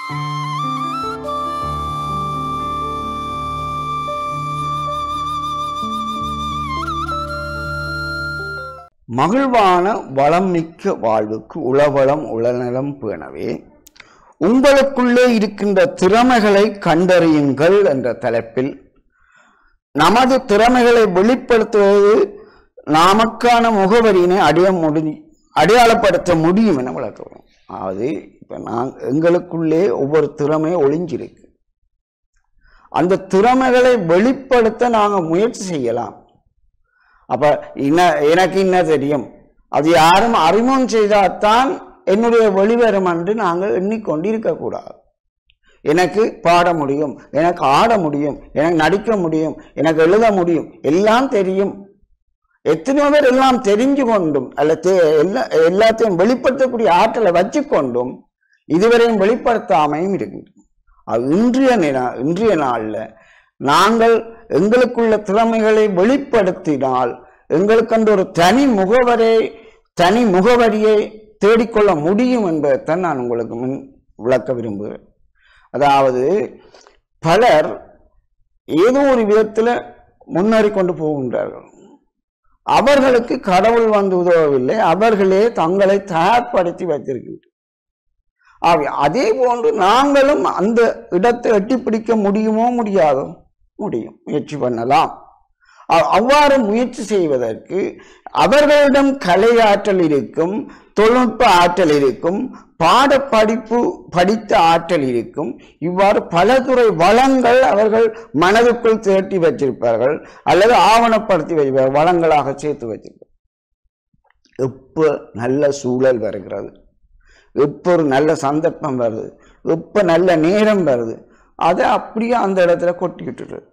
மகிழ்வான வளம் மிக்க வாழ்வுக்கு உளவளம் உளநலம் பேணவே உங்களுக்குள்ளே இருக்கின்ற திறமைகளை கண்டறியுங்கள் என்ற தலைப்பில் நமது திறமைகளை வெளிப்படுத்துவது நமக்கான முகவரியினை அடைய முடி அடையாளப்படுத்த முடியும் என விளக்குவோம் அதாவது இப்ப நான் எங்களுக்குள்ளே ஒவ்வொரு திறமையும் ஒளிஞ்சிருக்கு அந்த திறமைகளை வெளிப்படுத்த நாங்க முயற்சி செய்யலாம் அப்ப இன்ன எனக்கு இன்ன தெரியும் அது யாரும் அறிமுகம் செய்தால்தான் என்னுடைய வெளிவரும் என்று நாங்கள் எண்ணிக்கொண்டு இருக்கக்கூடாது எனக்கு பாட முடியும் எனக்கு ஆட முடியும் எனக்கு நடிக்க முடியும் எனக்கு எழுத முடியும் எல்லாம் தெரியும் எத்தனையோ பேர் எல்லாம் தெரிஞ்சு கொண்டும் அல்ல தே- எல்லா எல்லாத்தையும் வெளிப்படுத்தக்கூடிய ஆற்றலை வச்சு கொண்டும் இதுவரையும் வெளிப்படுத்தாமையும் இருக்கின்றன அது இன்றைய நிலா இன்றைய நாள்ல நாங்கள் எங்களுக்குள்ள திறமைகளை வெளிப்படுத்தினால் எங்களுக்கென்று ஒரு தனி முகவரை தனி முகவரியை தேடிக்கொள்ள முடியும் என்பதைத்தான் நான் உங்களுக்கு முன் விளக்க விரும்புகிறேன் அதாவது பலர் ஏதோ ஒரு விதத்தில் முன்னேறி கொண்டு போகின்றார்கள் அவர்களுக்கு கடவுள் வந்து உதவவில்லை அவர்களே தங்களை தயார்படுத்தி வைத்திருக்கின்றனர் ஆகவே அதே போன்று நாங்களும் அந்த இடத்தை எட்டி பிடிக்க முடியுமோ முடியாதோ முடியும் முயற்சி பண்ணலாம் அ- அவ்வாறு முயற்சி செய்வதற்கு அவர்களிடம் கலை ஆற்றல் இருக்கும் தொழில்நுட்ப ஆற்றல் இருக்கும் பாட படிப்பு படித்த ஆற்றல் இருக்கும் இவ்வாறு பல துறை வளங்கள் அவர்கள் மனதுக்குள் திரட்டி வச்சிருப்பார்கள் அல்லது ஆவணப்படுத்தி வைப்பார்கள் வளங்களாக சேர்த்து வச்சிருப்பார்கள் எப்ப நல்ல சூழல் வருகிறது எப்போ ஒரு நல்ல சந்தர்ப்பம் வருது எப்போ நல்ல நேரம் வருது அதை அப்படியே அந்த இடத்துல கொட்டி விட்டுடுறது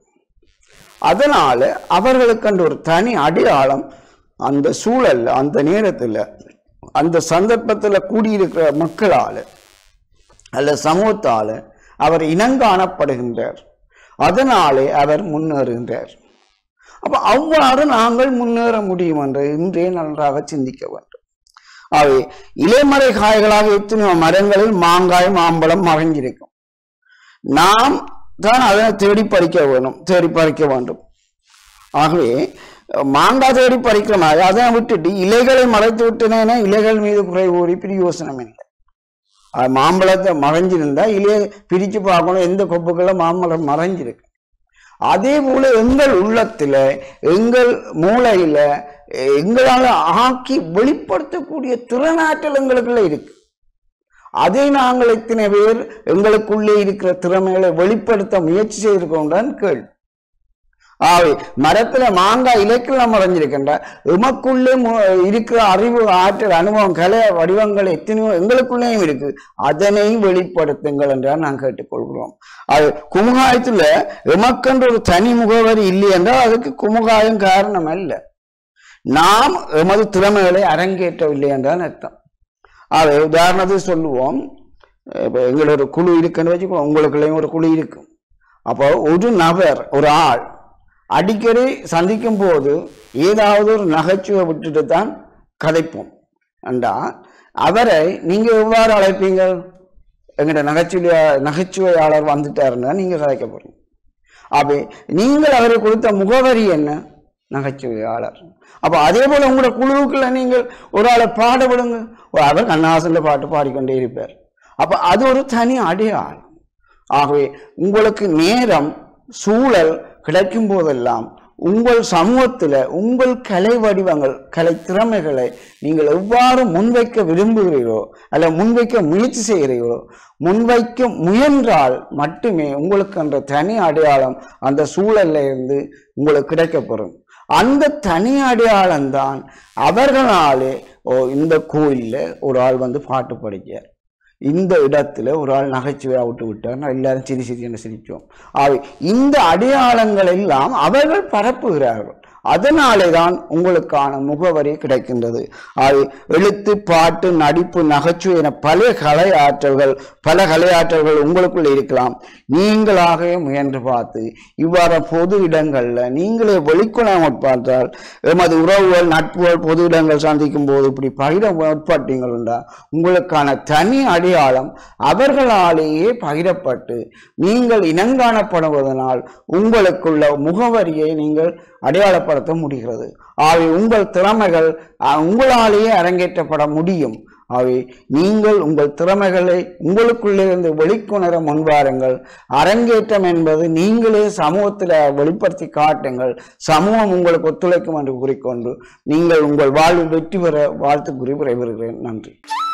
அதனால அவர்களுக்கு அந்த ஒரு தனி அடையாளம் அந்த சூழல்ல அந்த நேரத்துல அந்த சந்தர்ப்பத்துல கூடியிருக்கிற மக்களால அல்ல சமூகத்தால அவர் இனங்காணப்படுகின்றார் அதனாலே அவர் முன்னேறுகின்றார் அப்ப அவ்வாறு நாங்கள் முன்னேற முடியும் என்று இன்றே நன்றாக சிந்திக்க வேண்டும் அவை இலைமறை காய்களாக எத்தனையோ மரங்களில் மாங்காய் மாம்பழம் மறைஞ்சிருக்கும் நாம் தான் அதை தேடி பறிக்க வேணும் தேடி பறிக்க வேண்டும் ஆகவே மாங்காய் தேடி பறிக்கிற மாதிரி அதை விட்டுட்டு இலைகளை மறைத்து விட்டனேன்னா இலைகள் மீது குறை கூறி பிரயோசனம் இல்லை அது மாம்பழத்தை மறைஞ்சிருந்தா இலையை பிரித்து பார்க்கணும் எந்த கொப்புக்குள்ள மாம்பழம் மறைஞ்சிருக்கு அதே போல எங்கள் உள்ளத்துல எங்கள் மூளையில எங்களால் ஆக்கி வெளிப்படுத்தக்கூடிய திறனாற்றல் எங்களுக்குள்ள இருக்கு அதை நாங்கள் எத்தனை பேர் எங்களுக்குள்ளே இருக்கிற திறமைகளை வெளிப்படுத்த முயற்சி செய்திருக்கோம் தான் கேள்வி ஆகவே மரத்துல மாங்காய் இலைக்குள்ள மறைஞ்சிருக்கின்ற எமக்குள்ளே மு- இருக்கிற அறிவு ஆற்றல் அனுபவம் கலை வடிவங்கள் எத்தனையோ எங்களுக்குள்ளேயும் இருக்கு அதனையும் வெளிப்படுத்துங்கள் என்றால் நான் கேட்டுக்கொள்கிறோம் அது குமுகாயத்துல எமக்கென்று ஒரு தனி முகவரி இல்லை என்றால் அதுக்கு குமுகாயம் காரணம் அல்ல நாம் எமது திறமைகளை அரங்கேற்றவில்லை என்றால் அர்த்தம் அது உதாரணத்துக்கு சொல்லுவோம் இப்போ எங்களோட ஒரு குழு இருக்குன்னு வச்சுக்கோ உங்களுக்குள்ளேயும் ஒரு குழு இருக்கும் அப்போ ஒரு நபர் ஒரு ஆள் அடிக்கடி சந்திக்கும் போது ஏதாவது ஒரு நகைச்சுவை விட்டுட்டு தான் கதைப்போம் அண்டா அவரை நீங்க எவ்வாறு அழைப்பீங்க எங்கிட்ட நகைச்சுவை நகைச்சுவையாளர் வந்துட்டாருன்னா நீங்க கதைக்க போறீங்க அப்போ நீங்கள் அவரை கொடுத்த முகவரி என்ன நகைச்சுவையாளர் அப்போ அதே போல உங்களோட குழுவுக்குள்ள நீங்கள் ஒரு ஆளை பாட விடுங்க ஓ, அவர் கண்ணாசன்ல பாட்டு பாடிக்கொண்டே இருப்பார் அப்ப அது ஒரு தனி அடையாளம் ஆகவே உங்களுக்கு நேரம் சூழல் கிடைக்கும் போதெல்லாம் உங்கள் சமூகத்துல உங்கள் கலை வடிவங்கள் கலை திறமைகளை நீங்கள் எவ்வாறு முன்வைக்க விரும்புகிறீர்களோ அல்ல முன்வைக்க முயற்சி செய்கிறீர்களோ முன்வைக்க முயன்றால் மட்டுமே உங்களுக்கு அந்த தனி அடையாளம் அந்த சூழல்ல இருந்து உங்களுக்கு கிடைக்கப்பெறும் அந்த தனி அடையாளம் தான் அவர்களாலே ஓ இந்த கோயில்ல ஒரு ஆள் வந்து பாட்டு படிக்கார் இந்த இடத்துல ஒரு ஆள் நகைச்சுவையா விட்டு விட்டார் நான் எல்லாரும் சிரி சிரி என்று சிரிச்சோம் ஆகவே இந்த அடையாளங்கள் எல்லாம் அவர்கள் பரப்புகிறார்கள் அதனாலே தான் உங்களுக்கான முகவரி கிடைக்கின்றது அது எழுத்து பாட்டு நடிப்பு நகைச்சுவை என பல கலை ஆற்றல்கள் பல கலை ஆற்றல்கள் உங்களுக்குள்ள இருக்கலாம் நீங்களாகவே முயன்று பார்த்து இவ்வாறு பொது இடங்கள்ல நீங்களே வெளிக்கொள்ளாமல் பார்த்தால் எமது உறவுகள் நட்புகள் பொது இடங்கள் சந்திக்கும் போது இப்படி பகிர முற்பட்டீங்கள் என்றால் உங்களுக்கான தனி அடையாளம் அவர்களாலேயே பகிரப்பட்டு நீங்கள் இனங்காணப்படுவதனால் உங்களுக்குள்ள முகவரியை நீங்கள் அடையாளப்படுத்த முடிகிறது ஆகவே உங்கள் திறமைகள் அஹ், உங்களாலேயே அரங்கேற்றப்பட முடியும் ஆகவே நீங்கள் உங்கள் திறமைகளை உங்களுக்குள்ளே இருந்து வெளிக்கொணர முன்வாருங்கள் அரங்கேற்றம் என்பது நீங்களே சமூகத்தில் வெளிப்படுத்தி காட்டுங்கள் சமூகம் உங்களுக்கு ஒத்துழைக்கும் என்று கூறிக்கொண்டு நீங்கள் உங்கள் வாழ்வில் வெற்றி பெற வாழ்த்து கூறி விரைவுகிறேன் நன்றி